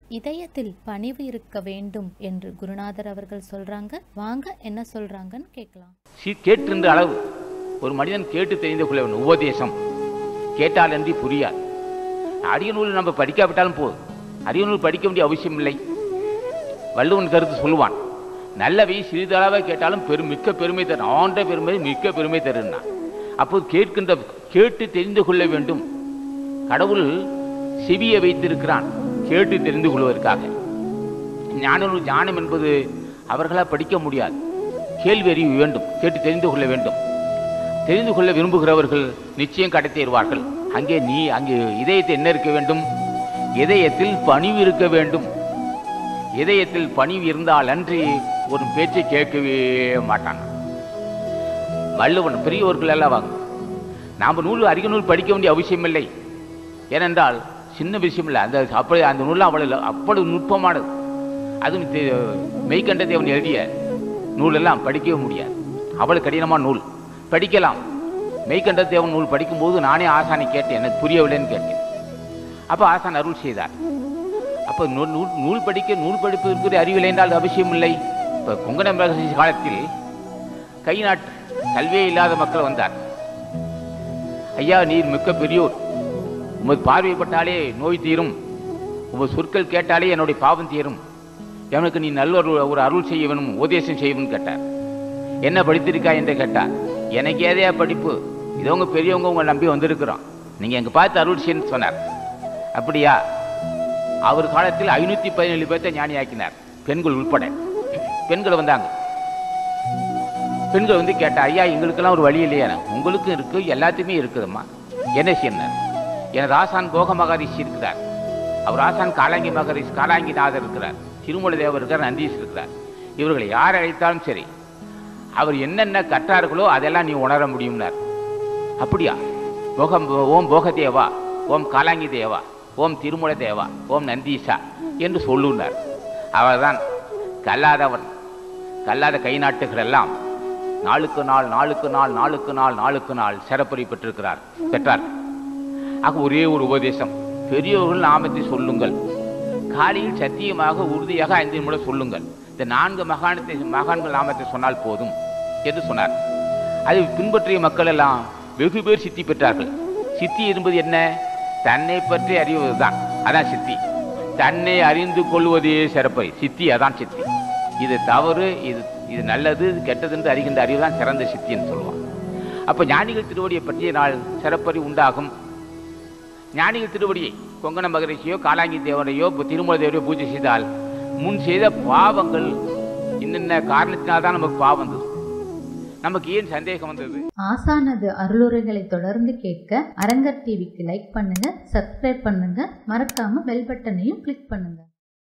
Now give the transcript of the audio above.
இதயத்தில் பணிவு இருக்க வேண்டும் என்று குருநாதர் அவர்கள் சொல்றாங்க வாங்க என்ன சொல்றாங்கன்னு கேட்கலாம் சி- கேட்டிருந்த அளவு ஒரு மனிதன் கேட்டு தெரிந்து கொள்ள வேண்டும் உபதேசம் கேட்டால் அன்றி புரியாது அரிய நூல் நம்ம படிக்காவிட்டாலும் போதும் அரிய நூல் படிக்க வேண்டிய அவசியம் இல்லை வள்ளுவன் கருத்து சொல்லுவான் நல்லவை சிறிதளவாக கேட்டாலும் பெரும் மிக்க பெருமை தரும் ஆண்ட பெருமை மிக்க பெருமை தருன்னா அப்போது கேட்கின்ற கேட்டு தெரிந்து கொள்ள வேண்டும் கடவுள் செவியை வைத்திருக்கிறான் கேட்டு தெரிந்து கொள்வதற்காக ஞானம் ஞானம் என்பது அவர்களால் படிக்க முடியாது கேள்வி அறிவு வேண்டும் கேட்டு தெரிந்து கொள்ள வேண்டும் தெரிந்து கொள்ள விரும்புகிறவர்கள் நிச்சயம் கடை தேர்வார்கள் அங்கே நீ அங்கே இதயத்தில் என்ன இருக்க வேண்டும் இதயத்தில் பணிவு இருக்க வேண்டும் இதயத்தில் பணிவு இருந்தால் அன்றி ஒரு பேச்சை கேட்கவே மாட்டான் வள்ளுவன் பெரியவர்கள் எல்லாம் வாங்க நாம் நூல் அதிக நூல் படிக்க வேண்டிய அவசியம் இல்லை ஏனென்றால் சின்ன விஷயம் இல்லை அந்த அப்படி அந்த நூல் அவ்வளவு அவ்வளவு நுட்பமானது அதுவும் தெ- மெய்கண்ட தேவன் எழுதிய நூலெல்லாம் படிக்கவே முடியாது அவ்வளவு கடினமான நூல் படிக்கலாம் மெய்கண்ட தேவன் நூல் படிக்கும்போது நானே ஆசானை கேட்டேன் எனக்கு புரியவில்லைன்னு கேட்டேன் அப்போ ஆசான் அருள் செய்தார் அப்போ நூல் நூல் நூல் படிக்க நூல் படிப்பதற்கு அறிவில்லை என்றால் அவசியம் இல்லை இப்போ கொங்கண மகரிஷி காலத்தில் கை நாட்டு கல்வியே இல்லாத மக்கள் வந்தார் ஐயா நீர் மிக்க பெரியோர் உமது பார்வைப்பட்டாலே நோய் தீரும் உமது சொற்கள் கேட்டாலே என்னுடைய பாவம் தீரும் எனக்கு நீ நல்ல ஒரு ஒரு அருள் செய்ய வேணும் உபதேசம் செய்யணும்னு கேட்டார் என்ன படித்திருக்கா என்று கேட்டார் எனக்கு ஏதையா படிப்பு இதவங்க பெரியவங்க உங்களை நம்பி வந்திருக்கிறோம் நீங்க எங்க பார்த்து அருள் செய்யணும்னு சொன்னார் அப்படியா அவர் காலத்தில் ஐநூத்தி பதினேழு பேர்த்த ஞானியாக்கினார் பெண்கள் உட்பட பெண்கள் வந்தாங்க பெண்கள் வந்து கேட்டா ஐயா எங்களுக்கெல்லாம் ஒரு வழி இல்லையா உங்களுக்கும் இருக்கு எல்லாத்துக்குமே இருக்குதும்மா என்ன செய்யணும் எனது ஆசான் போக மகாரிஷி இருக்கிறார் அவர் ஆசான் காலாங்கி மகரிஷி காலாங்கிநாதர் இருக்கிறார் திருமலை தேவர் இருக்கிறார் நந்தீஷ் இருக்கிறார் இவர்களை யார் அழைத்தாலும் சரி அவர் என்னென்ன கற்றார்களோ அதெல்லாம் நீ உணர முடியும்னார் அப்படியா போகம் ஓம் போக தேவா ஓம் காலாங்கி தேவா ஓம் திருமலை தேவா ஓம் நந்தீஷா என்று சொல்லுனார் அவர்தான் கல்லாதவன் கல்லாத கை நாட்டுகள் எல்லாம் நாளுக்கு நாள் நாளுக்கு நாள் நாளுக்கு நாள் நாளுக்கு நாள் சிறப்புரை பெற்றிருக்கிறார் பெற்றார் ஆக ஒரே ஒரு உபதேசம் பெரியோர்கள் நாமத்தை சொல்லுங்கள் காலையில் சத்தியமாக உறுதியாக ஐந்து முறை சொல்லுங்கள் இந்த நான்கு மகானத்தை மகான்கள் நாமத்தை சொன்னால் போதும் என்று சொன்னார் அதை பின்பற்றிய மக்கள் எல்லாம் வெகு பேர் சித்தி பெற்றார்கள் சித்தி என்பது என்ன தன்னை பற்றி அறிவதுதான் அதான் சித்தி தன்னை அறிந்து கொள்வதே சிறப்பை சித்தி அதான் சித்தி இது தவறு இது இது நல்லது இது கெட்டது என்று அறிகின்ற அறிவு தான் சிறந்த சித்தின்னு சொல்லுவான் அப்ப ஞானிகள் திருவடியை பற்றிய நாள் சிறப்பறி உண்டாகும் ஞானிகள் திருவடியை கொங்கண மகரிஷியோ காலாங்கி தேவரையோ இப்போ திருமலை தேவரையோ பூஜை செய்தால் முன் செய்த பாவங்கள் இன்னென்ன காரணத்தினால் தான் நமக்கு பாவம் வந்தது நமக்கு ஏன் சந்தேகம் வந்தது ஆசானது அருளுரைகளை தொடர்ந்து கேட்க அரங்கர் டிவிக்கு லைக் பண்ணுங்க சப்ஸ்கிரைப் பண்ணுங்க மறக்காம பெல் பட்டனையும் கிளிக் பண்ணுங்க